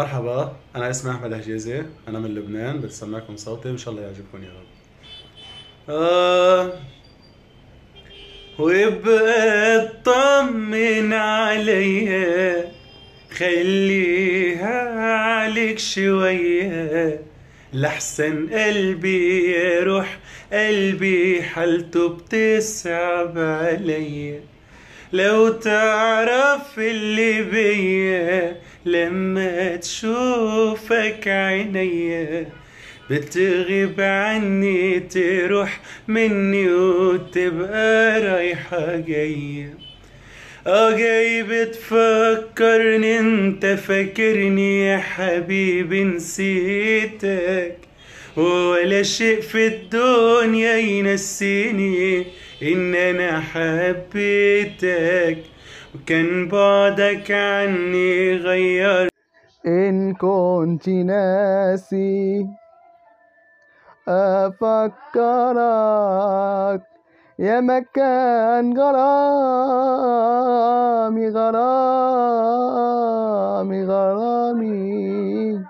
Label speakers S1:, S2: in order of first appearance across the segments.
S1: مرحبا أنا اسمي أحمد حجازي أنا من لبنان بتسمعكم صوتي إن شاء الله يعجبكم يا رب آه وابقى اطمن عليا خليها عليك شوية لحسن قلبي يا روح قلبي حالته بتصعب عليا لو تعرف اللي بيا لما تشوفك عينيا بتغيب عني تروح مني وتبقى رايحة جاية اه جاي بتفكرني انت فاكرني يا حبيبي نسيتك ولا شيء في الدنيا ينسيني ان انا حبيتك وكان بعدك عني غير
S2: إن كنت ناسي أفكرك يا مكان غرامي غرامي غرامي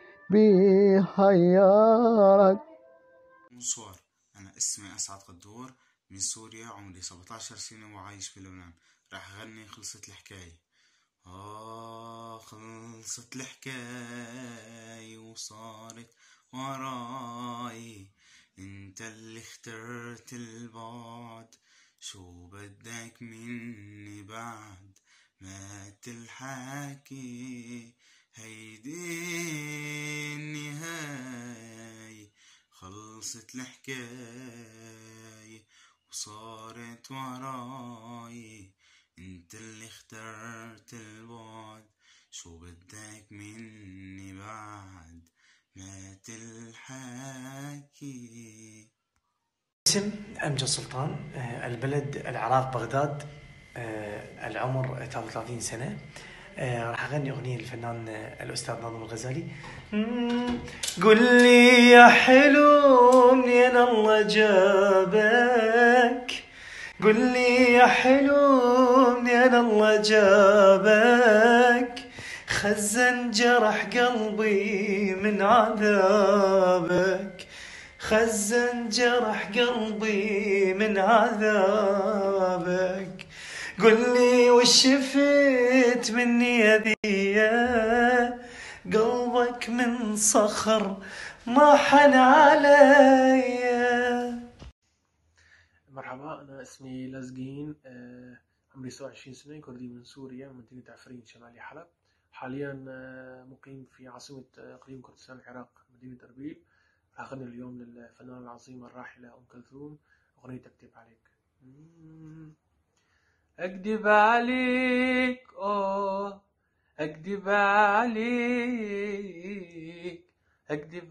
S2: بيحيرك
S3: بونسوار أنا اسمي أسعد قدور من سوريا عمري 17 سنة وعايش في لبنان راح أغني خلصت الحكاية آه خلصت الحكاية وصارت وراي انت اللي اخترت البعد شو بدك مني بعد مات الحكي هيدي النهاية خلصت الحكاية وصارت وراي انت اللي اخترت البعد شو بدك مني بعد مات الحكي
S4: اسم أمجد سلطان آه، البلد العراق بغداد آه، العمر 33 سنة آه، راح أغني أغنية للفنان آه، الأستاذ ناظم الغزالي مم، قل لي يا حلو منين الله جابك قل لي يا حلو منين الله جابك خزن جرح قلبي من عذابك خزن جرح قلبي من عذابك قل لي وش شفت مني يا قلبك من صخر ما حن عليا
S5: مرحبا أنا اسمي لزقين آه، عمري 27 سنة كردي من سوريا من منطقة عفرين شمالي حلب حاليا آه، مقيم في عاصمة آه، إقليم كردستان العراق مدينة أربيل راح أغني اليوم للفنانة العظيمة الراحلة أم كلثوم أغنية أكذب عليك مم. أكذب عليك أوه أكذب عليك أكذب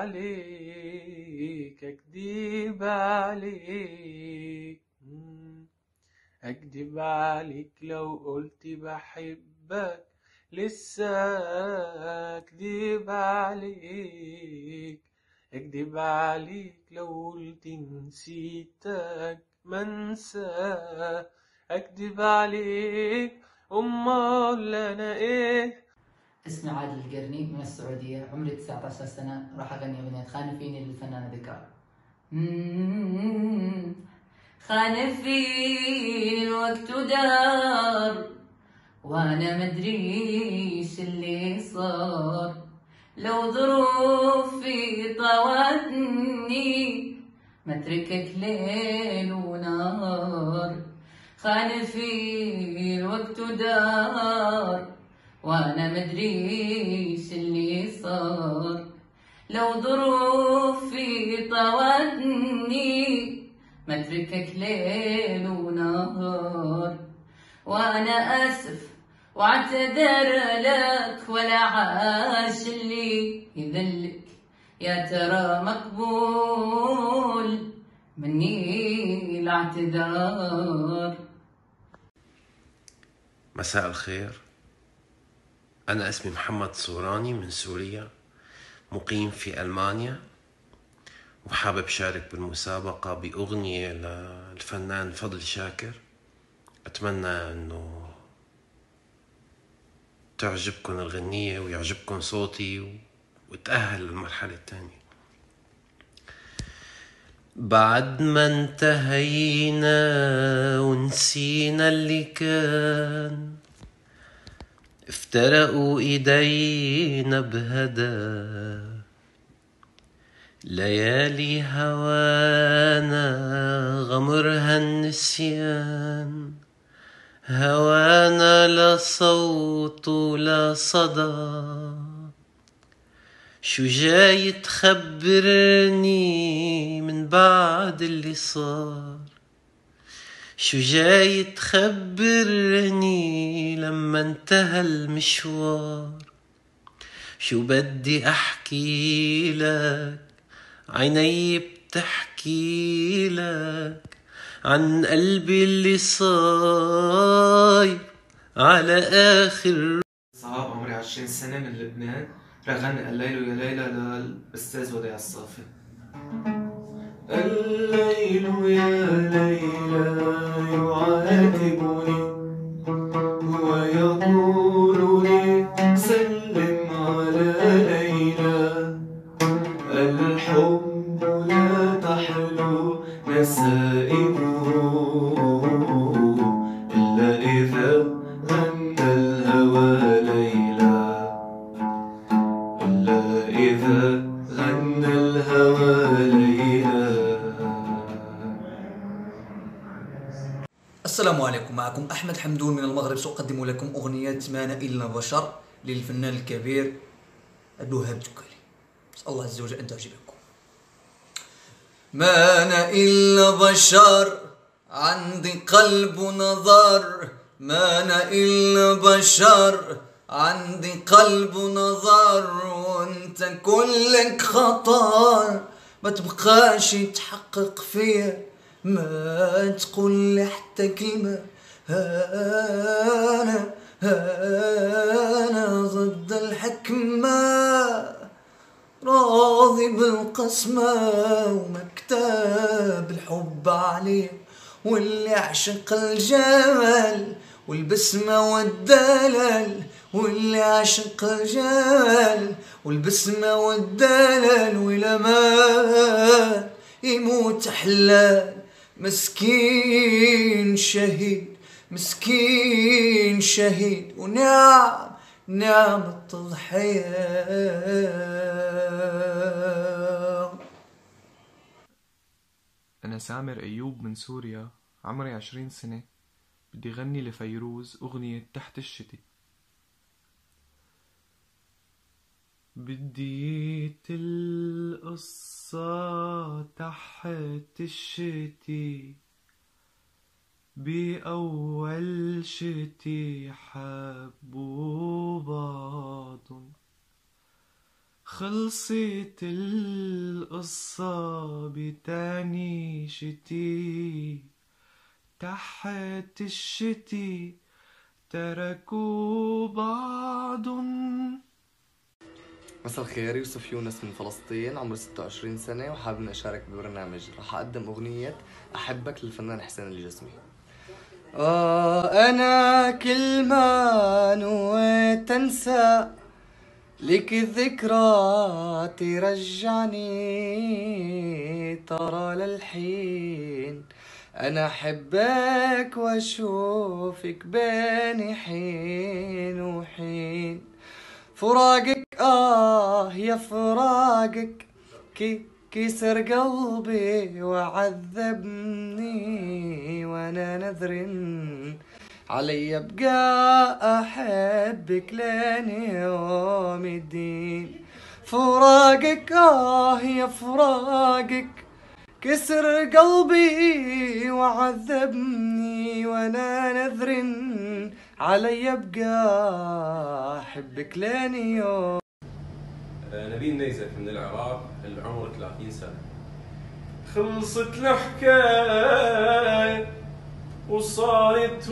S5: عليك أكذب عليك مم. أكذب عليك لو قلت بحبك لسه أكذب عليك أكذب عليك لو قلت نسيتك منسى أكذب عليك أمال أنا إيه
S6: اسمي عادل القرني من السعودية عمري 19 سنة راح أغني أغنية خان فيني للفنانة ذكرى مم. خان فيني الوقت ودار وأنا مدريش اللي صار لو ظروفي طوتني متركك ليل ونهار خان في الوقت ودار وانا مدريش اللي صار لو ظروفي طوتني متركك ليل ونهار وانا اسف واعتذر لك ولا عاش اللي يذلك يا ترى مقبول مني الاعتذار
S7: مساء الخير أنا اسمي محمد صوراني من سوريا مقيم في ألمانيا وحابب شارك بالمسابقة بأغنية للفنان فضل شاكر أتمنى أنه تعجبكم الغنية ويعجبكم صوتي و... وتأهل للمرحلة الثانية بعد ما انتهينا ونسينا اللي كان افترقوا ايدينا بهدى ليالي هوانا غمرها النسيان هوانا لا صوت ولا صدى شو جاي تخبرني من بعد اللي صار شو جاي تخبرني لما انتهى المشوار شو بدي احكي لك عيني بتحكي لك عن قلبي اللي صاير على اخر
S8: صعب عمري 20 سنة من لبنان رح غني الليل يا ليلى للأستاذ وديع الصافي الليل يا ليلى يعاتبني ويقول لي سلم على ليلى الحب لا تحلو نسائمه إلا إذا غنى الهوى ليلى إلا إذا غنى الهوى ليلى
S9: السلام عليكم معكم أحمد حمدون من المغرب سأقدم لكم أغنية ما أنا إلا بشر للفنان الكبير الوهاب الدكالي أسأل الله عز وجل أن تعجبكم ما أنا إلا بشر عندي قلب ونظر ما أنا إلا بشر عندي قلب ونظر وانت كلك خطر ما تبقاش يتحقق فيا ما تقول لي حتى كلمة أنا أنا ضد الحكمة راضي بالقسمة ومكتاب الحب عليه واللي عشق الجمال والبسمة والدلال واللي عشق الجمال والبسمة والدلال ولا ما يموت حلال مسكين شهيد مسكين شهيد ونعم نعم التضحية
S10: أنا سامر أيوب من سوريا عمري عشرين سنة بدي غني لفيروز أغنية تحت الشتي بديت القصة تحت الشتي بأول شتي حبوا بعضن خلصت القصة بتاني شتي تحت الشتي تركوا بعضن
S11: مساء الخير يوسف يونس من فلسطين عمري 26 سنة وحابب إني أشارك ببرنامج رح أقدم أغنية أحبك للفنان حسين الجسمي آه أنا كل ما نويت أنسى لك الذكرى ترجعني ترى للحين أنا أحبك وأشوفك بين حين وحين فراقك آه يا فراقك كي كسر قلبي وعذبني وانا نذر علي ابقى احبك لين يوم الدين فراقك آه يا فراقك كسر قلبي وعذبني وانا نذر علي ابقى احبك لين يوم
S12: نبيل نيزف من العراق العمر 30 سنة خلصت الحكاية وصارت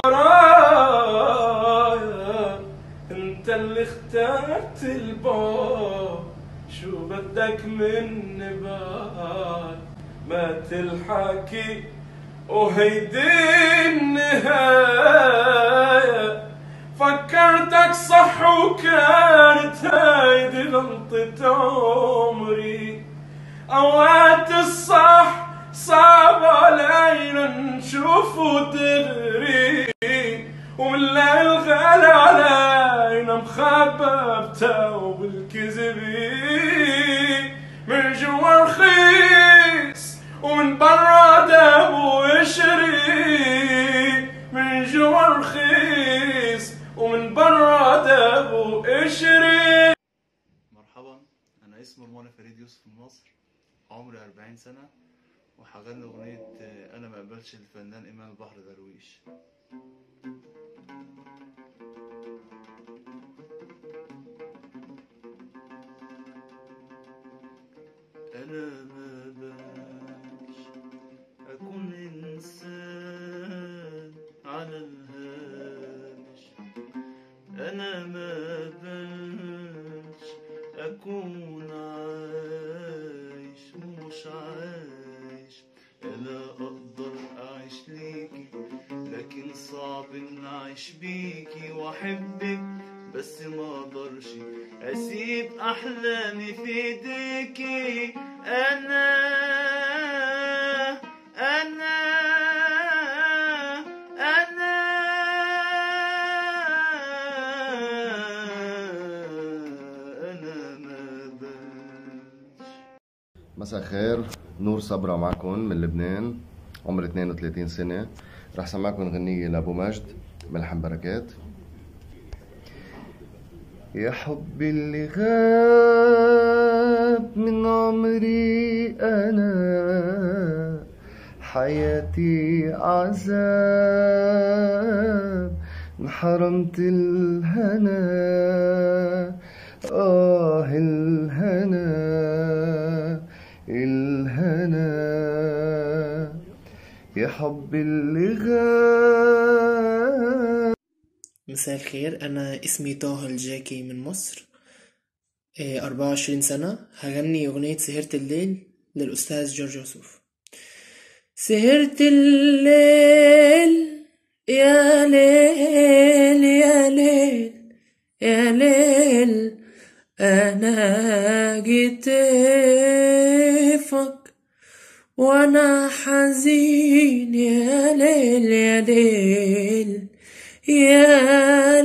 S12: ورايا انت اللي اخترت الباب شو بدك مني بعد ما تلحكي وهيدي النهاية فكرتك صح وكانت هايدي غلطة عمري اوقات الصح صعب علينا نشوف وتغري ولا الغالي علينا مخبى بتوب الكذبي من جوا رخيص ومن برا داب وقشري من جوا رخيص ومن برا داب وقشري
S13: مرحبا انا اسمي رمانة فريد يوسف من مصر عمري 40 سنة وحغني اغنية انا ما قبلش الفنان ايمان البحر درويش انا ما بقاش اكون انسان على الهامش انا ما بقاش اكون عايش ومش عايش انا اقدر اعيش ليكي لكن صعب ان اعيش بيكي واحبك بس ما اقدرش اسيب احلامي في ايديكي انا انا انا انا ما بقاش
S14: مساء الخير نور صبرا معكم من لبنان عمري 32 سنة رح سمعكم غنية لأبو مجد ملحم بركات يا حبي اللي غاب من عمري أنا حياتي عذاب انحرمت الهنا آه الهنا الهنا يا حبي اللي غاب
S15: مساء الخير أنا اسمي طه الجاكي من مصر إيه، أربعة وعشرين سنة هغني أغنية سهرت الليل للأستاذ جورج يوسف سهرت الليل يا ليل يا ليل يا ليل أنا جيتفك وأنا حزين يا ليل يا ليل يا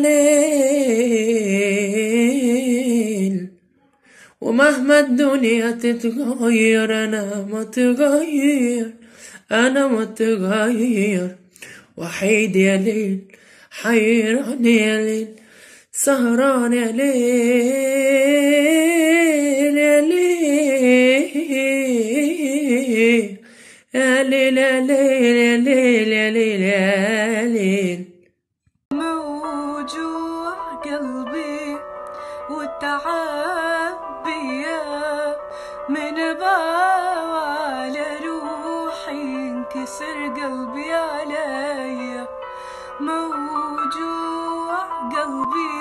S15: ليل ومهما الدنيا تتغير أنا ما تغير أنا ما تغير وحيد يا ليل حيران يا ليل سهران يا ليل يا ليل يا ليل يا ليل يا ليل يا ليل يا ليل
S16: موجوع قلبي والتعب بيا من بوال روحي انكسر قلبي عليا موجوع قلبي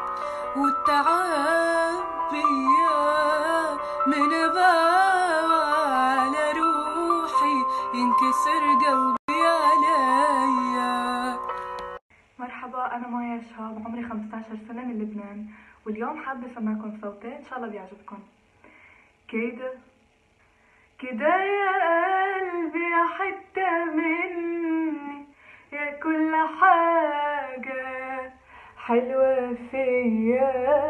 S16: والتعب بيا من بوال روحي انكسر قلبي عليا
S17: مرحبا أنا مايا شهاب عمري 15 سنة من لبنان واليوم حابة أسمعكم صوتي إن شاء الله بيعجبكم كده كده يا قلبي يا حتة مني يا كل حاجة حلوة فيا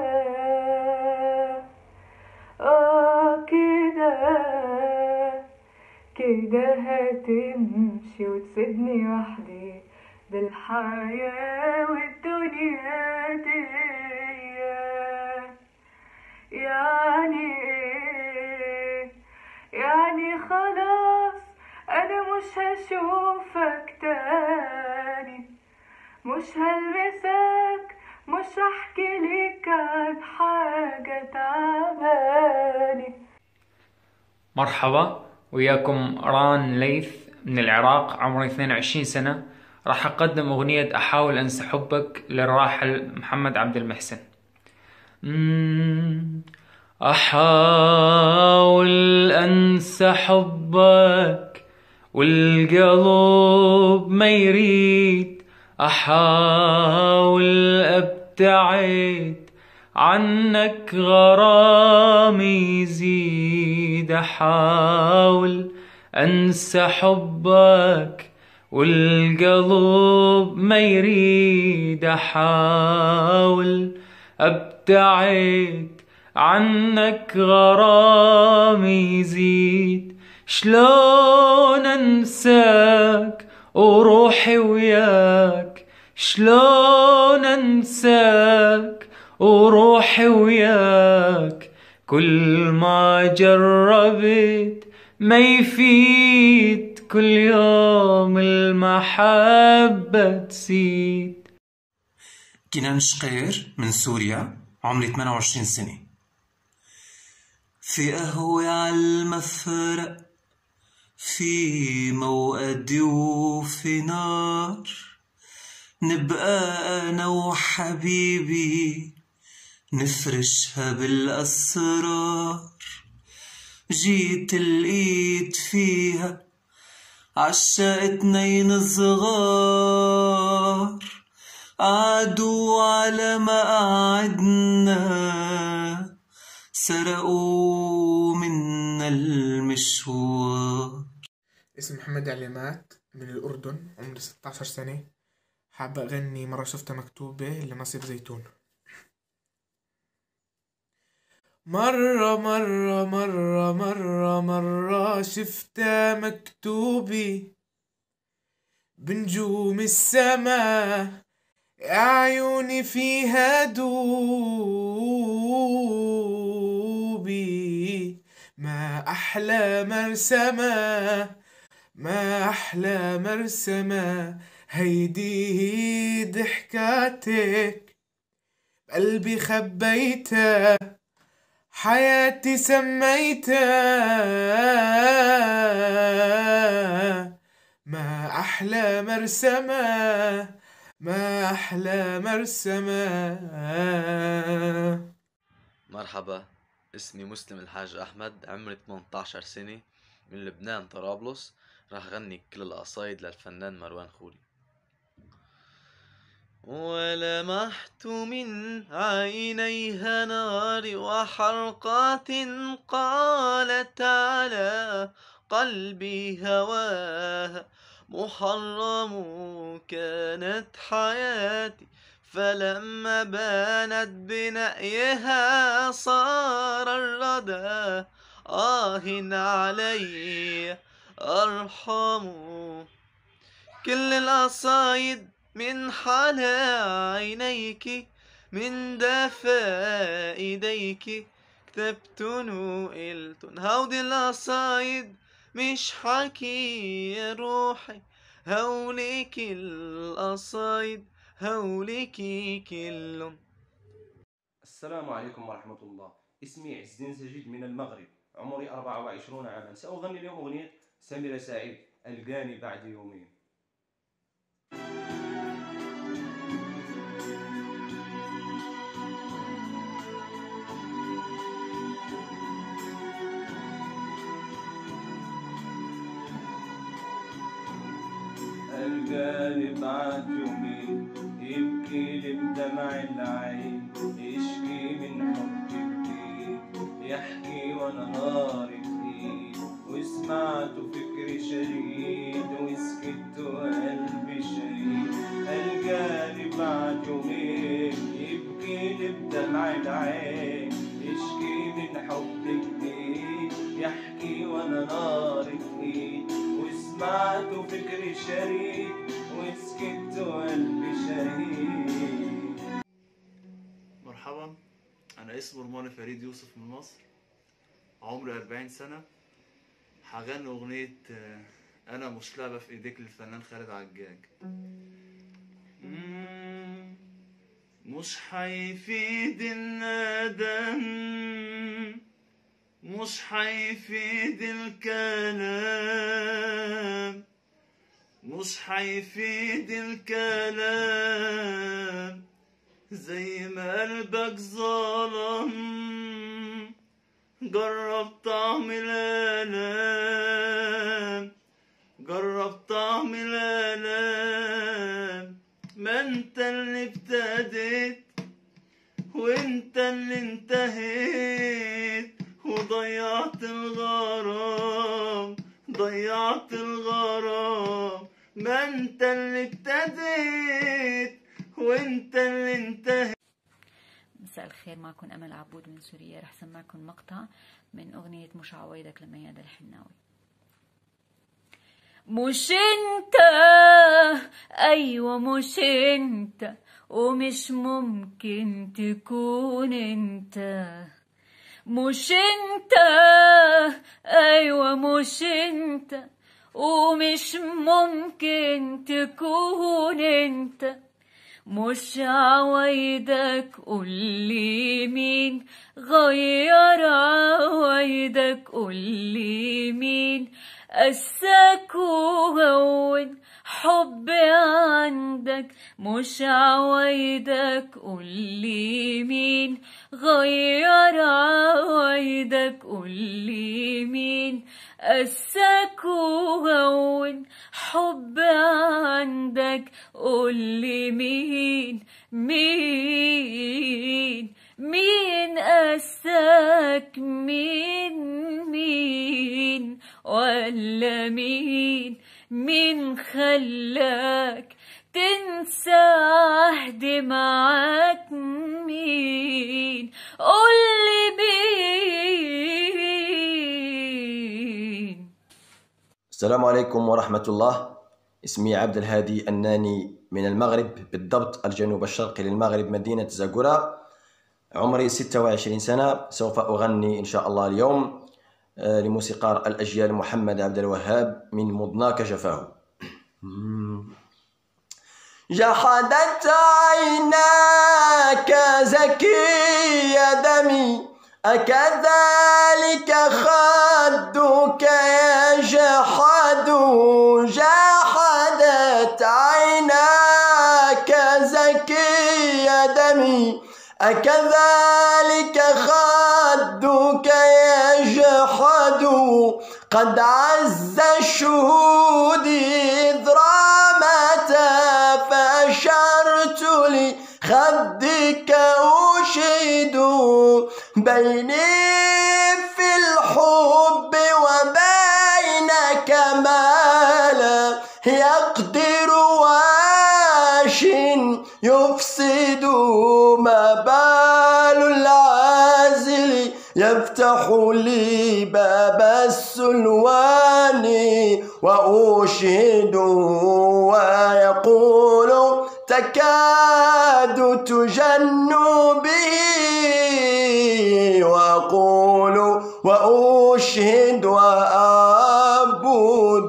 S17: آه كده كده هتمشي وتسيبني وحدي بالحياة والدنيا دي يعني ايه يعني خلاص انا مش هشوفك تاني مش هلمسك مش هحكي لك عن حاجة تعباني
S18: مرحبا وياكم ران ليث من العراق عمري 22 سنة راح أقدم أغنية أحاول أنسى حبك للراحل محمد عبد المحسن مم، أحاول أنسى حبك والقلب ما يريد أحاول ابتعد عنك غرامي يزيد احاول انسى حبك والقلب ما يريد احاول ابتعد عنك غرامي يزيد شلون انساك وروحي وياك شلون انساك وروحي وياك كل ما جربت ما يفيد كل يوم المحبة تزيد
S19: كنان شقير من سوريا عمري 28 سنة في قهوة عالمفرق في موقدي وفي نار نبقى أنا وحبيبي نفرشها بالأسرار جيت لقيت فيها عشاق اتنين صغار عادوا على ما قعدنا سرقوا منا المشوار
S20: اسمي محمد علامات من الأردن عمري 16 سنة حابة أغني مرة شفتها مكتوبة لنصيب زيتون مرة مرة مرة مرة مرة شفتها مكتوبة بنجوم السما يا عيوني فيها دوبي ما أحلى مرسمة ما أحلى مرسمة هيدي ضحكاتك قلبي خبيتها حياتي سميتها ما أحلى مرسمة ما أحلى مرسمة
S11: مرحبا اسمي مسلم الحاج أحمد عمري 18 سنة من لبنان طرابلس راح أغني كل القصايد للفنان مروان خوري ولمحت من عينيها نار وحرقات قالت على قلبي هواها محرم كانت حياتي فلما بانت بنأيها صار الردى آه علي أرحم كل القصايد من حلا عينيك من دفا ايديك كتبتن وقلتن هودي القصايد مش حكي يا روحي هوليك القصايد هوليكي كلهم
S21: السلام عليكم ورحمة الله اسمي عز الدين سجيد من المغرب عمري 24 عاما سأغني اليوم أغنية سميرة سعيد ألقاني بعد يومين ألقاني بعد يومين يبكي لي بدمع العين يشكي من حب جديد يحكي وانا نار جديد وسمعت فكري شريد وسكت وقلبي شهيد ألقاني بعد يومين يبكي لي بدمع العين يشكي من حب جديد يحكي وانا نار جديد وسمعت فكري شريد وسكت وقلبي شهيد
S13: مرحبا أنا اسمي رماني فريد يوسف من مصر عمري 40 سنة هغني أغنية آه، أنا مش لعبة في إيديك للفنان خالد عجاج مم، مش حيفيد الندم مش حيفيد الكلام مش حيفيد الكلام زي ما قلبك ظلم جرب طعم الآلام جرب طعم الآلام ما انت اللي ابتديت
S3: وانت اللي انتهيت وضيعت الغرام ضيعت الغرام ما انت اللي ابتديت وانت اللي انتهيت
S1: مساء الخير معكم أمل عبود من سوريا رح سمعكم مقطع من أغنية مش عوايدك لميادة الحناوي مش انت ايوه مش انت ومش ممكن تكون انت مش انت ايوه مش انت ومش ممكن تكون انت مش عوايدك قولي مين غير عوايدك قولي مين قساك وهون حبي عندك مش عوايدك قولي مين غير عوايدك قولي مين قساك وهون حب عندك قولي مين مين مين قساك مين مين ولا مين مين خلاك تنسى عهدي معاك مين قولي مين
S22: السلام عليكم ورحمة الله اسمي عبد الهادي الناني من المغرب بالضبط الجنوب الشرقي للمغرب مدينة زاغورا عمري 26 سنة سوف أغني إن شاء الله اليوم آه، لموسيقار الأجيال محمد عبد الوهاب من مضناك جفاه جحدت عيناك زكي دمي أكذلك خدك يجحد جحدت عيناك زكي دمي أكذلك خدك يجحد قد عز الشهود إذ رامت فأشرت لخدك أشيد بيني في الحب وبينك ما لا يقدر واش يفسد ما بال العازل يفتح لي باب السلوان وأشهد ويقول تكاد تجن به وأقول وأشهد وأعبد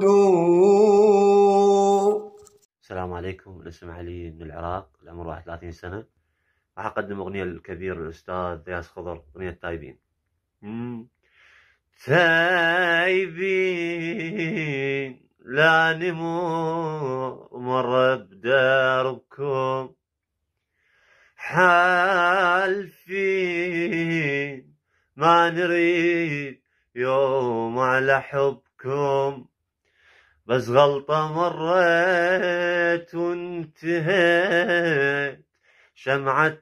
S23: السلام عليكم الاسم علي من العراق العمر 31 سنة راح أقدم أغنية الكبير الأستاذ ياس خضر أغنية تايبين مم. تايبين لا نمر مر بدربكم حالفين ما نريد يوم على حبكم بس غلطة مرت وانتهت شمعة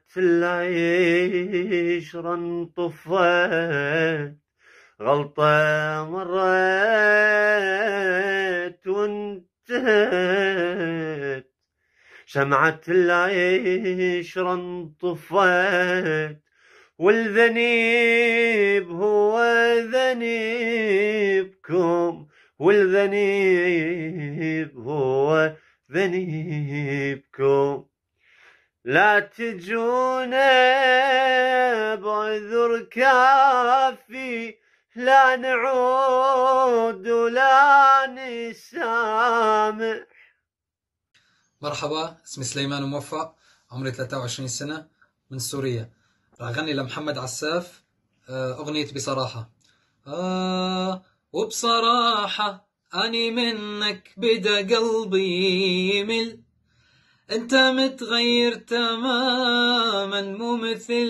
S23: العشرة انطفت غلطة مرت وانتهت شمعة العشرة انطفت والذنيب هو ذنيبكم والذنيب هو ذنيبكم لا تجونا بعذر كافي لا نعود ولا نسامح
S24: مرحبا اسمي سليمان موفق عمري 23 سنة من سوريا راح أغني لمحمد عساف آه، أغنية بصراحة آه وبصراحة أني منك بدا قلبي يمل أنت متغير تماما مو مثل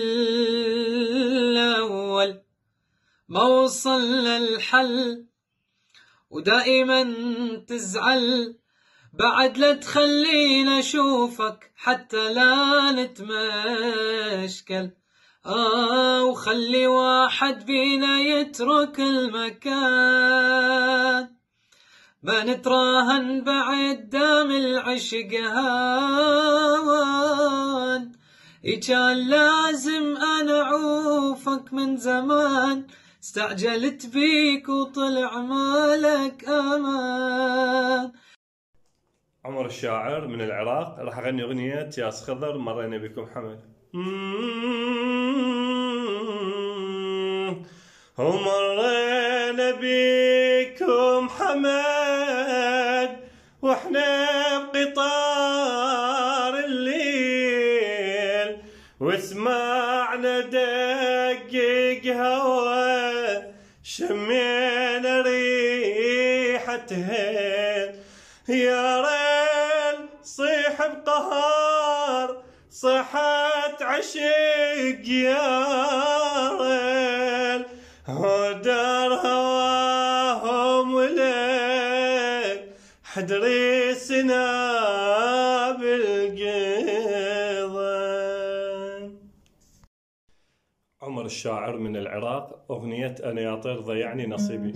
S24: الأول ما وصلنا الحل ودائما تزعل بعد لا تخلينا اشوفك حتى لا نتمشكل آه وخلي واحد بينا يترك المكان ما نتراهن بعد دام العشق هوان إي كان لازم أنا أعوفك من زمان استعجلت بيك وطلع مالك أمان
S12: عمر الشاعر من العراق راح اغني اغنية ياس خضر مرينا بكم حمل ومرينا بكم حمد واحنا بقطار الليل وسمعنا دقق هوا شمينا ريحته يا ريل صيح بقهار صحت عشق يا ريل ودار هواهم وليل حدري سناب القضا عمر الشاعر من العراق أغنية أنا يا طير ضيعني نصيبي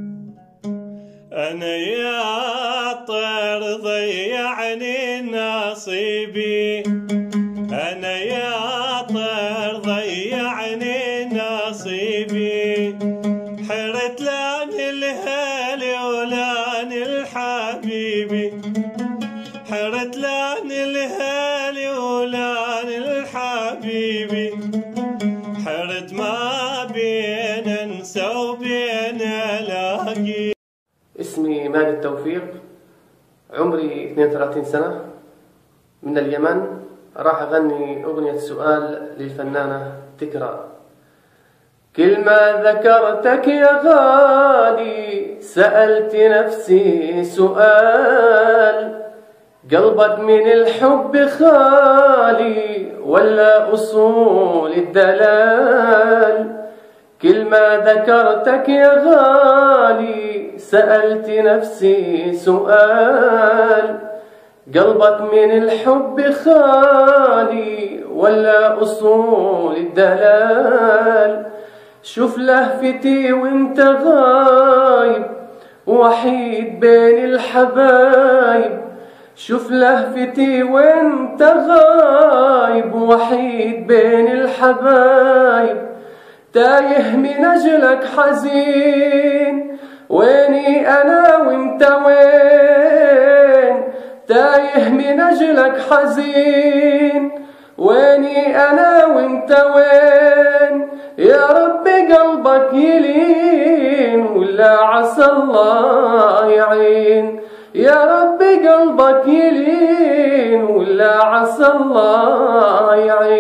S12: أنا يا طير ضيعني نصيبي أنا يا طير ضيعني نصيبي حرت لان الهالي ولان الحبيبي حرت لان الهالي ولان الحبيبي حرت ما بين انسى وبين الاقي
S2: اسمي مال التوفيق عمري 32 سنة من اليمن راح أغني أغنية سؤال للفنانة تكرا كل ما ذكرتك يا غالي سألت نفسي سؤال قلبك من الحب خالي ولا أصول الدلال كل ما ذكرتك يا غالي سألت نفسي سؤال قلبك من الحب خالي ولا أصول الدلال شوف لهفتي وانت غايب وحيد بين الحبايب شوف لهفتي وانت غايب وحيد بين الحبايب تايه من اجلك حزين ويني انا وانت وين تايه من اجلك حزين ويني انا وانت وين يا رب قلبك يلين ولا عسى الله يعين يا رب قلبك يلين ولا عسى الله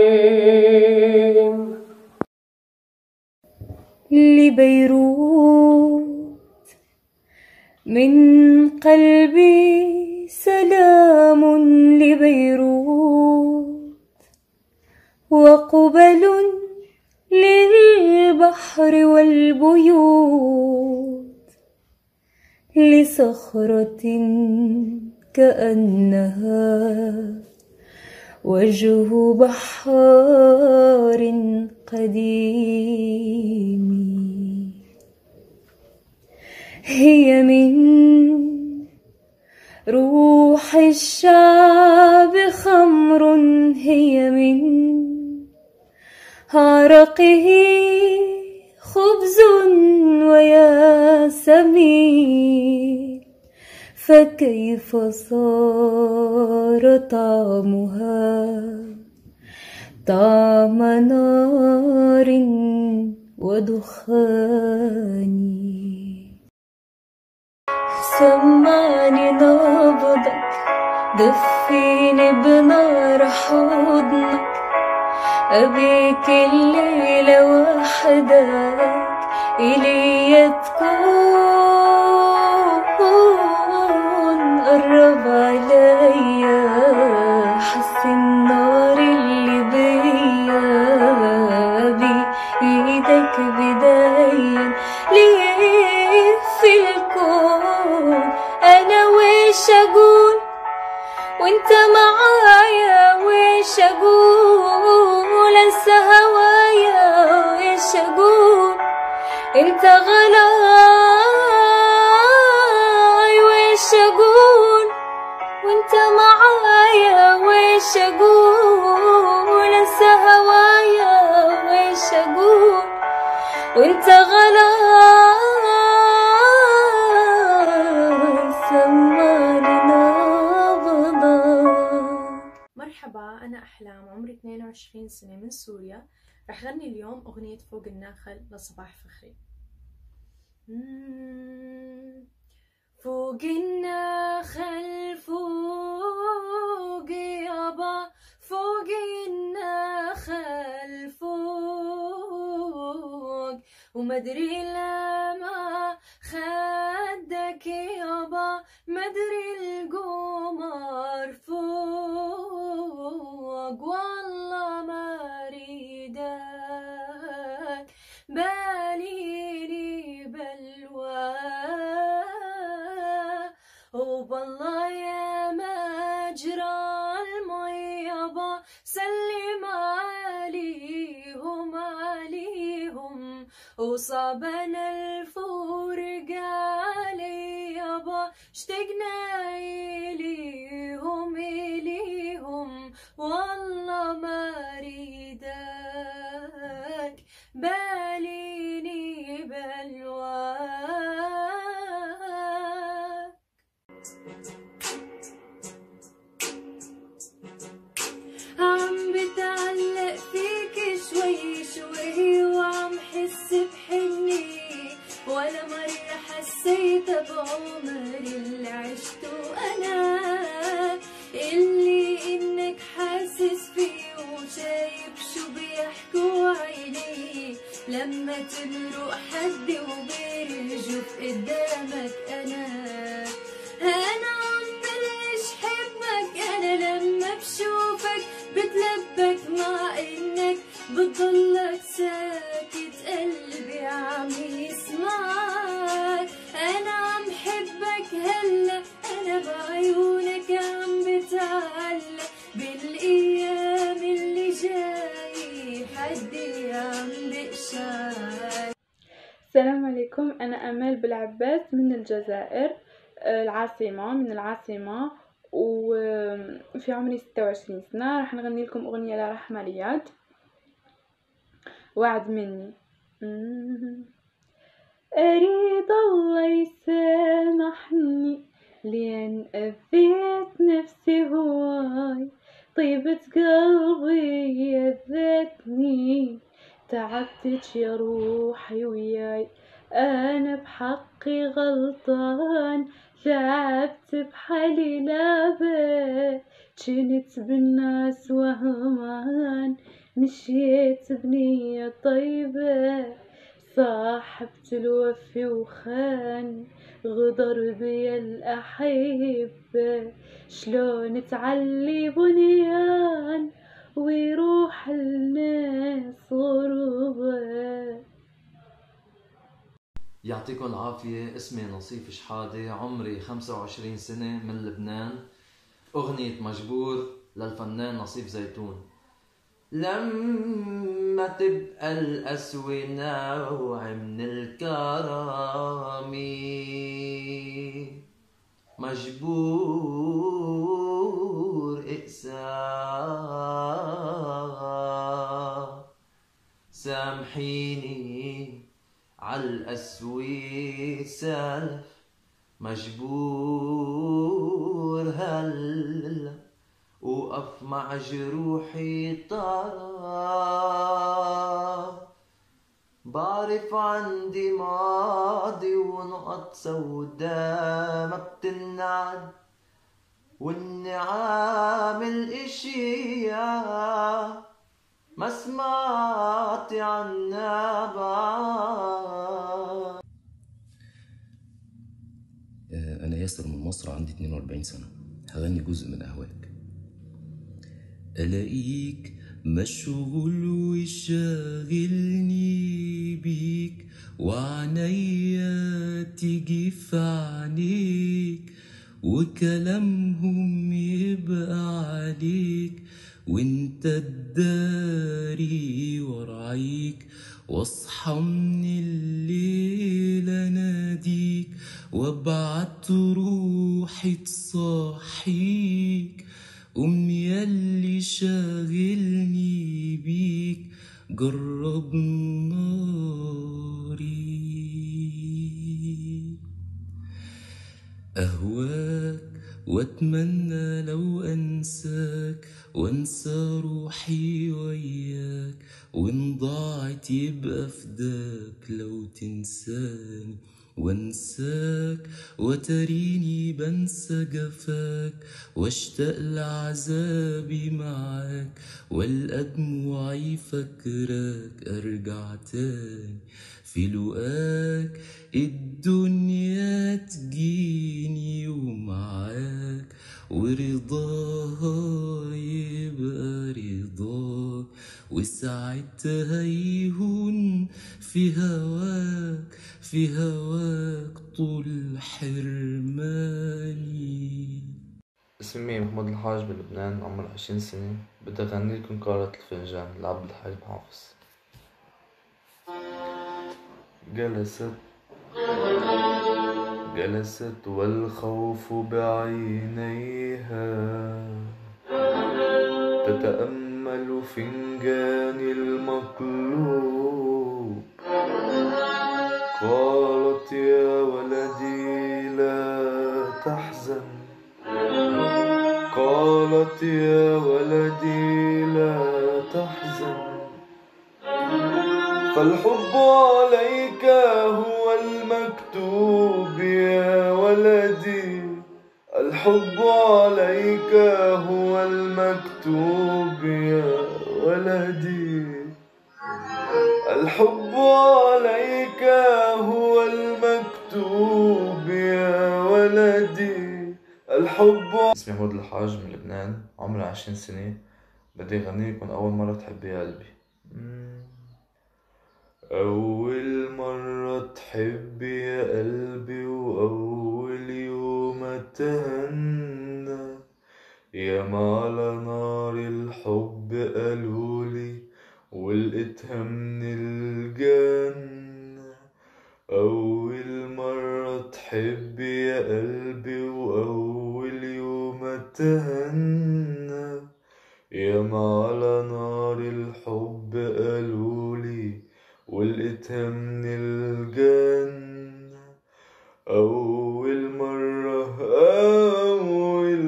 S2: يعين
S4: لبيروت من قلبي سلام لبيروت وقبل للبحر والبيوت لصخرة كأنها وجه بحار قديم هي من روح الشعب خمر هي من عرقه خبز وياسمين فكيف صار طعمها طعم نار ودخان سمعني نبضك دفيني بنار حضنك أبيك الليلة وحدك إلي تكون قرب عليا حس النار اللي بيا بإيدك بداية ليه في الكون أنا ويش أقول وانت معايا ويش أقول أنسى هوايا اقول انت غلاي ويش اقول وانت معايا ويش اقول انسى هوايا ويش اقول وانت غلاي سمعني نبضك
S5: مرحبا أنا أحلام عمري 22 سنة من سوريا رح غني اليوم أغنية فوق الناخل لصباح فخري مم. فوق النخل فوق يابا فوق النخل فوق ومدري لما خدك يابا مدري القمر فوق والله ما ريدك باليني بلوى وبالله يا مجرى المي يابا سلم عليهم عليهم وصابنا الفورق علي يابا اشتقنا إليهم إليهم والله ما ريدك باليني بلواك عم بتعلق فيك شوي شوي وعم حس بحني ولا مرة حسيت بعمري اللي عشته أنا اللي إنك حاسس فيه وشايف شو بيحكوا عيني لما تمرق حدي وبرجف قدامك أنا أنا عم بلش حبك أنا لما بشوفك بتلبك مع إنك بتضلك ساكت قلبي عم يسمعك أنا عم حبك هلا أنا بعيونك عم بتعلق بالأيام اللي جاي حدي عم بقشعك
S6: السلام عليكم أنا أمال بالعباس من الجزائر آه، العاصمة من العاصمة وفي عمري ستة وعشرين سنة راح نغني لكم أغنية لرحمة رياض وعد مني مم. أريد الله يسامحني لأن أذيت نفسي هواي طيبة قلبي أذتني تعبتك يا روحي وياي أنا بحقي غلطان تعبت بحالي لابد جنت بالناس وهمان مشيت بنية طيبة صاحبت الوفي وخان غدر بيا الأحبة شلون تعلي بنيان ويروح الناس غربة
S7: يعطيكم العافية اسمي نصيف شحادة عمري 25 سنة من لبنان أغنية مجبور للفنان نصيف زيتون لما تبقى القسوة نوع من الكرامة مجبور اقسى سامحيني عالقسوة سلف مجبور هلا وقف مع جروحي طرا بعرف عندي ماضي ونقط سودا ما بتنعد واني عامل اشياء ما سمعت عنها بعد
S8: أنا ياسر من مصر عندي 42 سنة هغني جزء من أهواك ألاقيك مشغول وشاغلني بيك وعنيا تيجي في عينيك وكلامهم يبقى عليك وانت الداري ورعيك واصحى من الليل اناديك وابعت روحي تصحيك قوم ياللي شاغلني بيك جرب ناري أهواك وأتمنى لو أنساك وأنسى روحي وياك وإن ضاعت يبقى فداك لو تنساني وانساك وتريني بنسى جفاك واشتاق لعذابي معاك والقى دموعي فاكراك ارجع تاني في لقاك الدنيا تجيني ومعاك ورضاها يبقى رضاك وساعتها يهون في هواك في هواك طول حرماني
S11: اسمي محمود الحاج بلبنان عمري عشرين سنة بدي أغني لكم قارة الفنجان لعبد الحليم حافظ جلست جلست والخوف بعينيها تتأمل فنجان المقلوب قالت يا ولدي لا تحزن قالت يا ولدي لا تحزن فالحب عليك هو المكتوب يا ولدي الحب عليك هو المكتوب يا ولدي الحب عليك هو المكتوب يا ولدي الحب اسمي محمود الحاج من لبنان عمري عشرين سنة بدي أغني لكم أول مرة تحبي يا قلبي أول مرة تحبي يا قلبي وأول يوم اتهنى ياما على نار الحب قالولي ولقيتها من الجنة أول مرة تحبي يا قلبي وأول يوم اتهنى ياما على نار الحب قالولي ولقيتها من الجنة أول مرة أول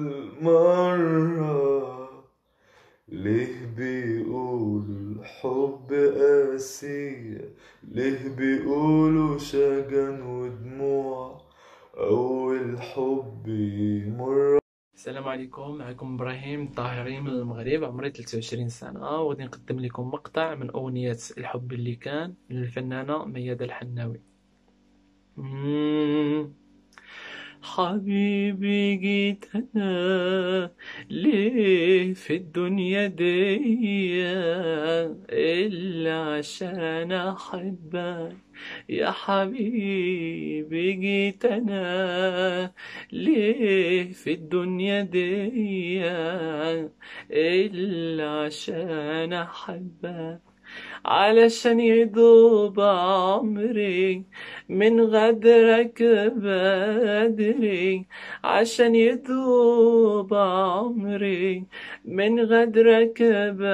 S11: مرة ليه بيقولوا الحب قاسية ليه بيقولوا شجن ودموع أول حب يمر
S9: السلام عليكم معكم ابراهيم الطاهري من المغرب عمري 23 سنة وغادي نقدم لكم مقطع من أغنية الحب اللي كان للفنانة ميادة الحناوي مم. حبيبي جيت أنا ليه في الدنيا دي إلا عشان أحبك يا حبيبي جيت أنا ليه في الدنيا دي إلا عشان أحبك علشان يدوب عمري من غدرك بدري عشان يدوب عمري من غدرك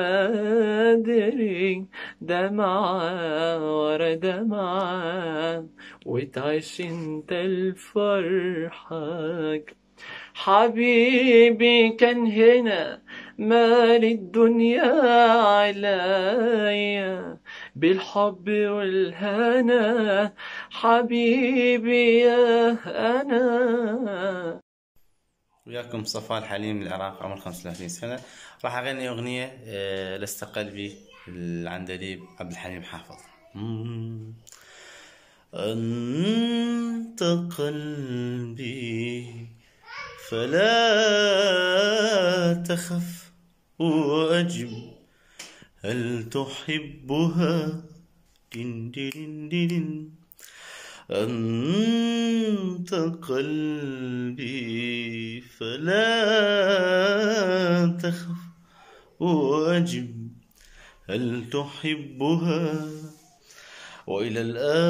S9: بدري دمعة ورا دمعة وتعيش انت الفرحك حبيبي كان هنا مال الدنيا عليا بالحب والهنا حبيبي يا أنا
S10: وياكم صفاء الحليم من العراق عمر 35 سنة راح أغني أغنية آه، لست قلبي العندليب عبد الحليم حافظ مم. أنت قلبي فلا تخف وأجب هل تحبها دين دين دين أنت قلبي فلا تخف وأجب
S3: هل تحبها وإلى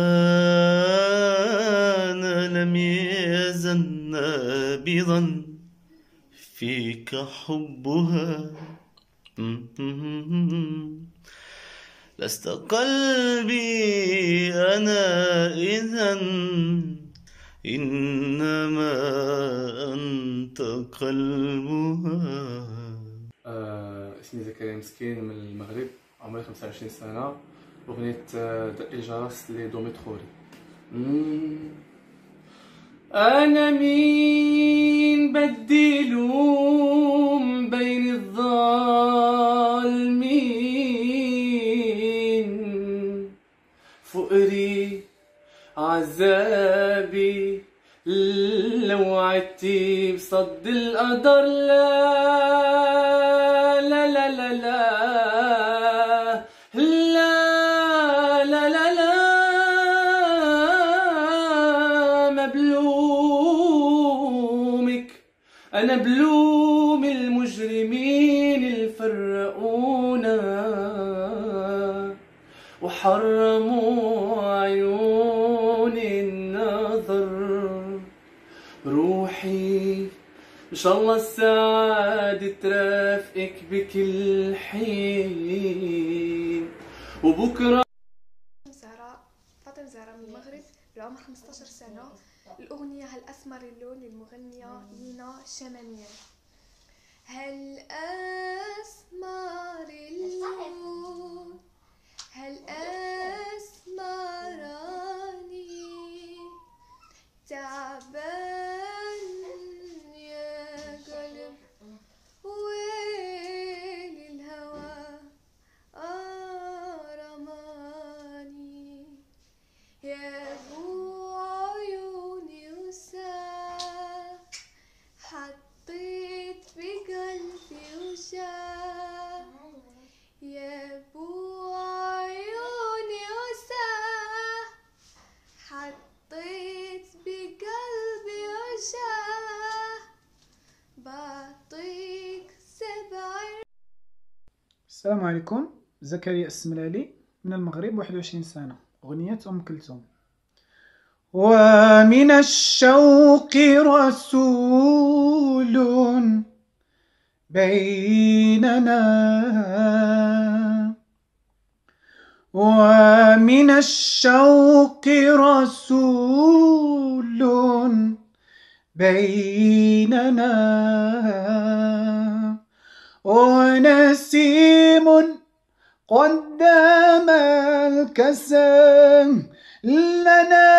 S3: الآن لم يزل نابضا فيك حبها لست قلبي أنا إذا إنما أنت قلبها
S14: آه، اسمي زكريا مسكين من المغرب عمري 25 سنة أغنية آه، دق الجرس لدومي تخوري أنا مين بدي لوم بين الظالمين فقري عذابي لو عدتي بصد القدر لا لا لا لا لا لا لا لا لا ما بلومك أنا بلوم المجرمين اللي فرقونا وحرموا عيون النظر روحي إن شاء الله السعادة ترافقك بكل حين وبكرة
S15: زهراء فاطمة زهراء من المغرب بالعمر 15 سنة الأغنية هل أسمر اللون للمغنية لينا الشمالية هل أسمر اللون هل أسمراني تعبان يا قلب ويل الهوى رماني يا ابو عيوني وسام حطيت بقلبي وشام يا ابو عيوني وسام حطيت بقلبي وشام بعطيك سبع
S16: السلام عليكم زكريا السملالي من المغرب 21 سنة أغنية أم كلثوم ومن الشوق رسول بيننا ومن الشوق رسول بيننا ونسيم قدام الكسى لنا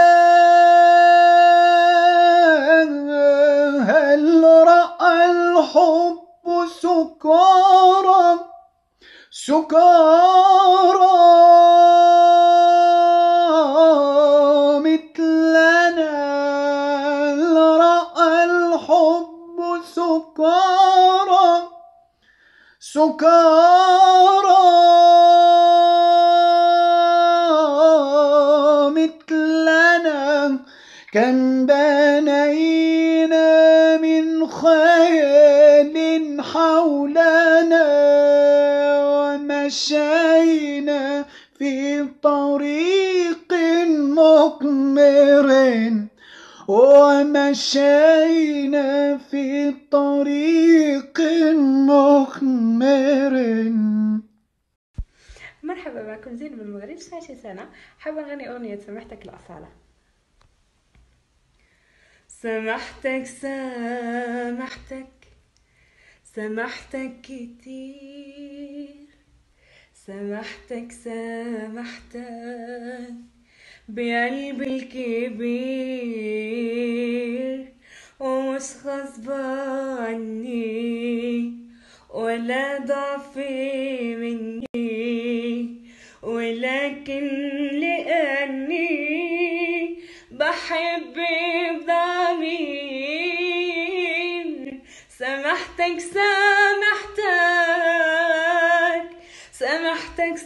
S16: هل رأى الحب سكارى سكارى مثلنا هل رأى الحب سكارى سكارى مثلنا كم بنينا من خيال حولنا ومشينا في طريق مقمر ومشينا في طريق مخمر
S17: مرحبا معكم زين من المغرب 19 سنة حابة نغني أغنية سمحتك لأصالة سمحتك سامحتك سامحتك كتير سامحتك سامحتك بقلبي الكبير ومش غصبة عني ولا ضعف مني ولكن لأني بحب بضمير سامحتك سامحتك سامحتك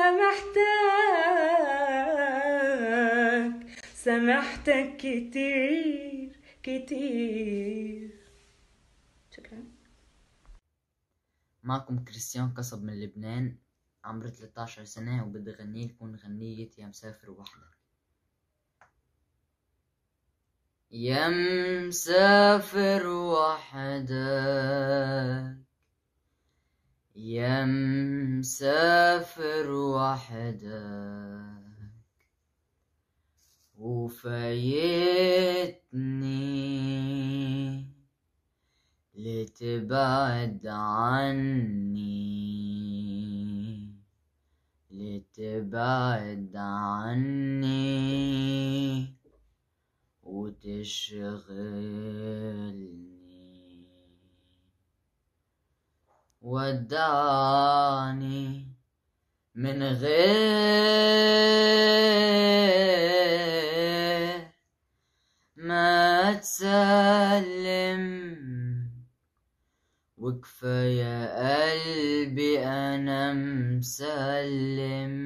S17: سامحتك سامحتك كتير كتير شكرا
S25: معكم كريستيان قصب من لبنان
S18: عمري 13 سنة وبدي غني لكم غنية يا مسافر وحدك يا مسافر وحدك يا مسافر وحدك وفايتني لتبعد عني لتبعد عني وتشغلني ودعني من غير ما تسلم وكفى يا قلبي أنا مسلم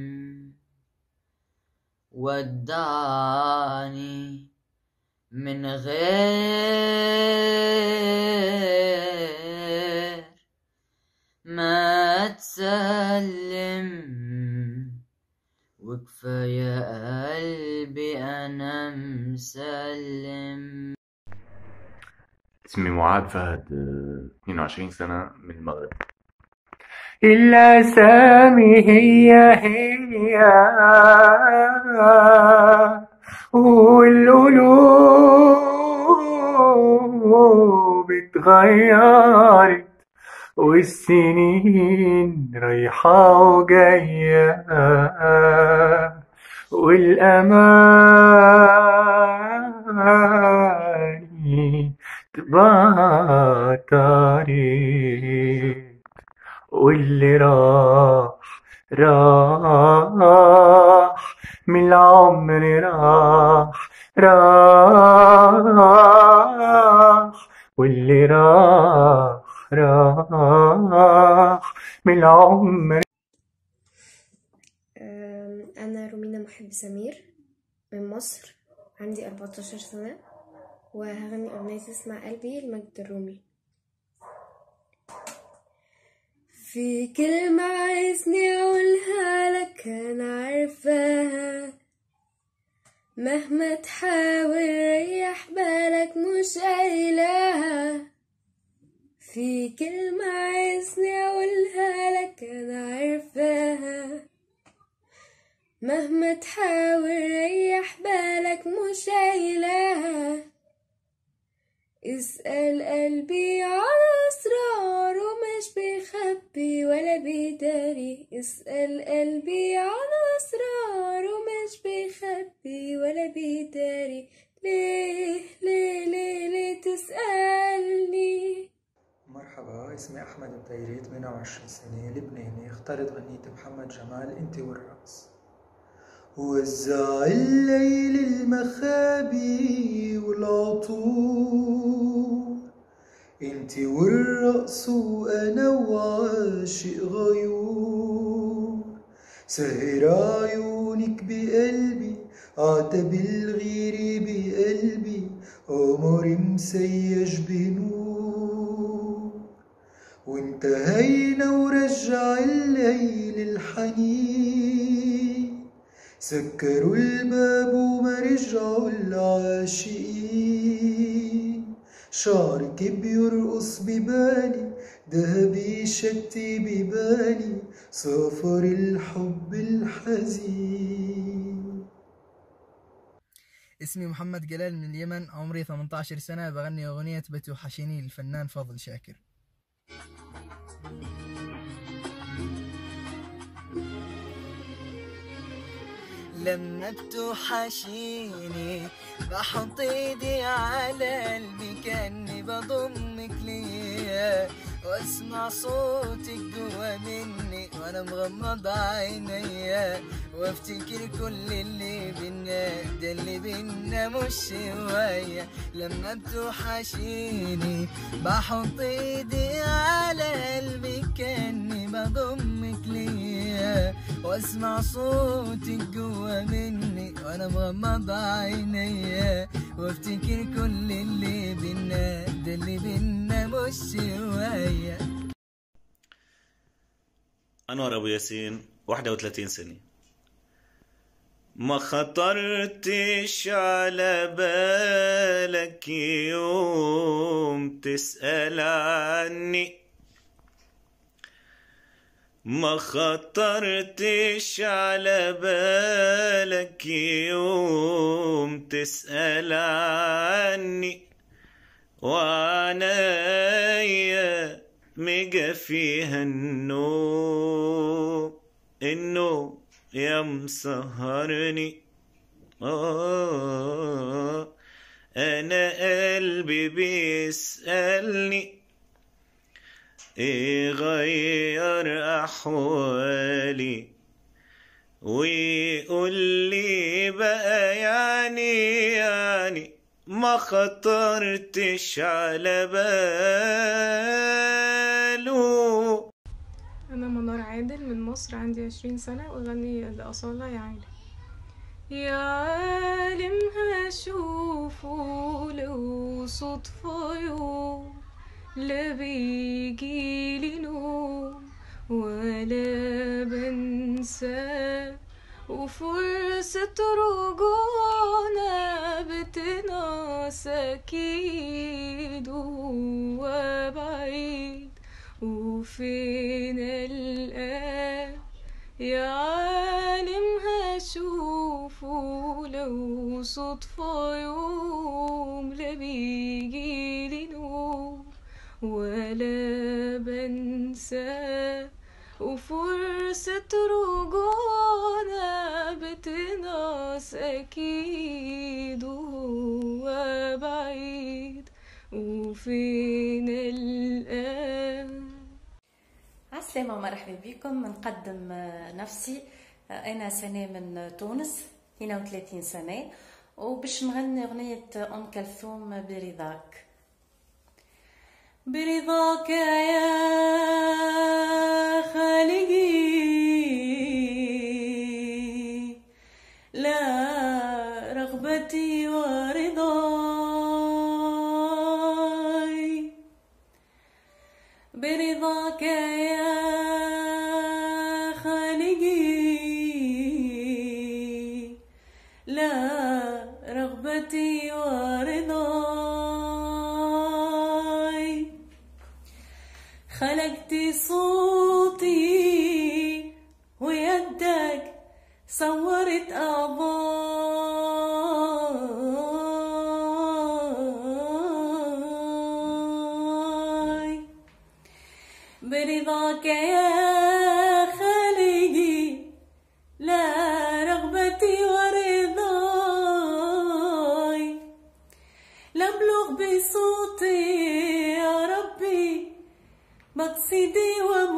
S18: ودعني من غير ما تسلم وكفى يا قلبي أنا مسلم
S19: اسمي معاذ فهد آه، 22 سنة من المغرب
S24: الأسامي هي هي والقلوب اتغيرت والسنين رايحة وجاية والأماني تبقى طريق واللي راح راح من العمر راح راح واللي راح راح من العمر
S20: أم، أنا رومينا محب سمير من مصر عندي 14 سنة وهغني أغنية اسمها قلبي لمجد الرومي في كلمة عايزني أقولها لك أنا عارفاها مهما تحاول ريح بالك مش قايلها في كلمة عايزني أقولها لك أنا عارفاها مهما تحاول ريح بالك مش قايلها اسأل قلبي عن أسراره مش بيخبي ولا بيداري اسأل قلبي عن أسراره مش بيخبي ولا بيداري ليه ليه ليه ليه تسألني
S21: مرحبا اسمي أحمد الديري 28 سنة لبناني اخترت غنية محمد جمال انت والرقص وزع الليل المخابي والعطور انت والرقص وانا وعاشق غيور سهر عيونك بقلبي عتب الغير بقلبي قمر مسيج بنور وانتهينا ورجع الليل الحنين سكروا الباب وما رجعوا العاشقين شعرك بيرقص ببالي دهبي شتي ببالي سافر الحب الحزين
S25: اسمي محمد جلال من اليمن عمري 18 سنة بغني أغنية بتوحشيني للفنان فاضل شاكر
S24: لما بتوحشيني بحط ايدي على قلبي كاني بضمك ليا واسمع صوتك جوا مني وانا مغمض عينيا وافتكر كل اللي بينا ده اللي بينا مش شوية لما بتوحشيني بحط ايدي على قلبي كاني بضمك ليا واسمع صوتك جوا مني وانا مغمض عينيا وافتكر كل اللي بينا ده اللي بينا مش شوية
S3: أنور أبو ياسين 31 سنة ما خطرتش على بالك يوم تسأل عني ما خطرتش على بالك يوم تسأل عني وعنايا مجا فيها النوم النوم يا مسهرني آه أنا قلبي بيسألني إيه غير أحوالي ويقول لي بقى يعني يعني ما خطرتش على باله
S1: أنا منار عادل من مصر عندي عشرين سنة وأغني لأصالة يا عالم يا عالم هشوفه لو صدفة يوم لا بيجيلي نوم ولا بنساه وفرصة رجوعنا بتنقص أكيد وهو بعيد وفين الآن يا عالم هشوفه لو صدفة يوم لا بيجيلي نوم ولا بنساه وفرصة رجوعنا بتنقص أكيد وهو بعيد وفين الآن
S12: عسلامة ومرحبا بكم نقدم نفسي أنا سنة من تونس 32 سنة وباش نغني أغنية أم كلثوم برضاك برضاك يا خالقي لا رغبتي ورضاي برضاك يا خالقي لا رغبتي ورضاي خلقت صوتي ويدك صورت أعضاي برضاك يا خالقي لا رغبتي ورضاي لأبلغ بصوتي يا ربي مقصدي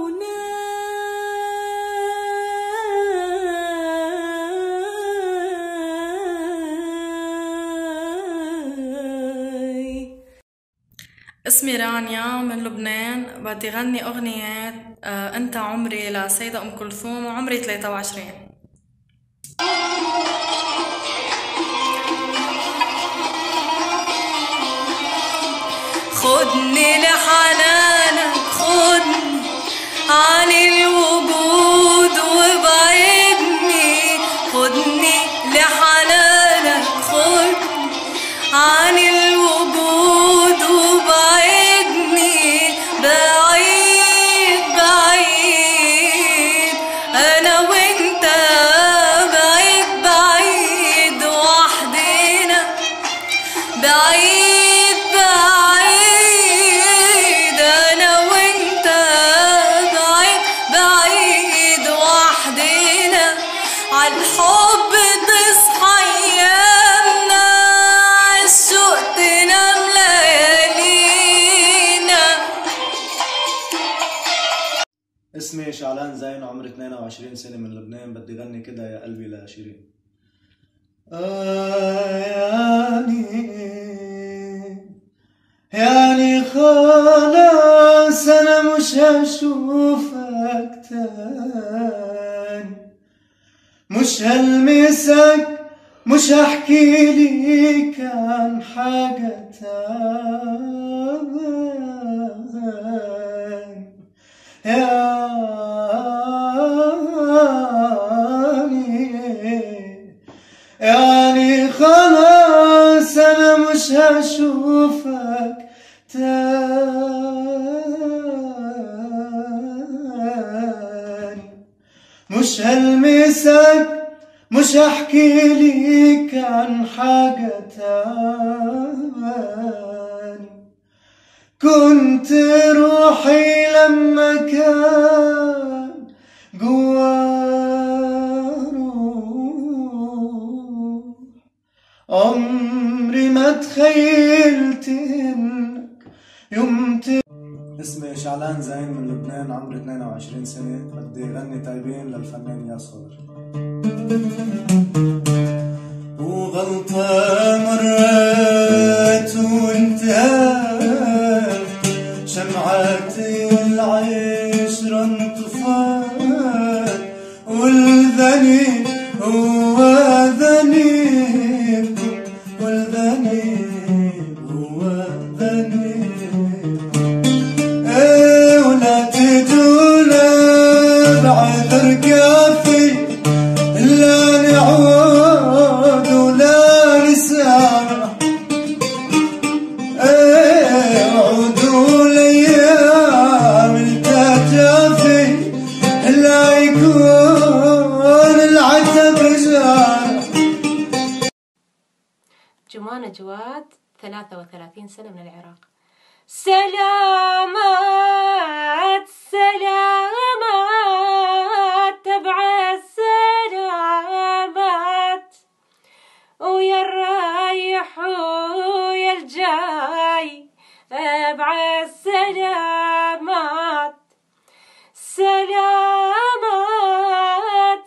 S12: ومناي
S13: اسمي رانيا من لبنان بدي غني أغنية آه، أنت عمري لسيدة أم كلثوم وعمري 23 خدني لحنانك خدني عن الوجود وبعدني خدني لحنانك خدني عن الوجود وبعدني بعيد بعيد أنا وأنت بعيد بعيد وحدنا بعيد بعيد أنا وأنت بعيد بعيد وحدنا عالحب تصحى أيامنا عالشوق تنام ليالينا
S22: اسمي شعلان زين وعمري 22 سنة من لبنان بدي غني كده يا قلبي لشيرين آه يعني يعني خلاص أنا مش هشوفك تاني مش هلمسك مش هحكي ليك عن حاجة تاني يا
S21: يعني خلاص انا مش هشوفك تاني مش هلمسك مش هحكي ليك عن حاجة تاني كنت روحي لما كان جوا روح عمري ما تخيلت انك يوم ت...
S22: اسمي شعلان زين من لبنان عمري 22 سنة بدي غني تايبين للفنان ياسر وغلطة مرت وانتهت شمعة العشرة انطفت والذنب هو ذنبكم والذنب هو ذنبكم ايه ولا تدولا بعذر كافي لا نعود ولا نسامح ايه عودوا الايام التجافي لا يكون العتب جارح
S2: جمانة جواد 33 سنة من العراق
S12: سلامات سلامات تبع السلامات ويا الرايح ويا الجاي تبع السلامات سلامات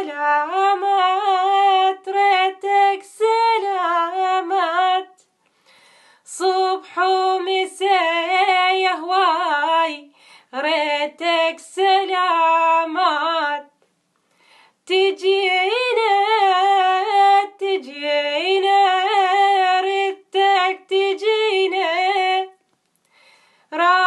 S12: سلامات ريتك سلامات صبح ومساء يا هواي ريتك سلامات تجينا تجينا ريتك تجينا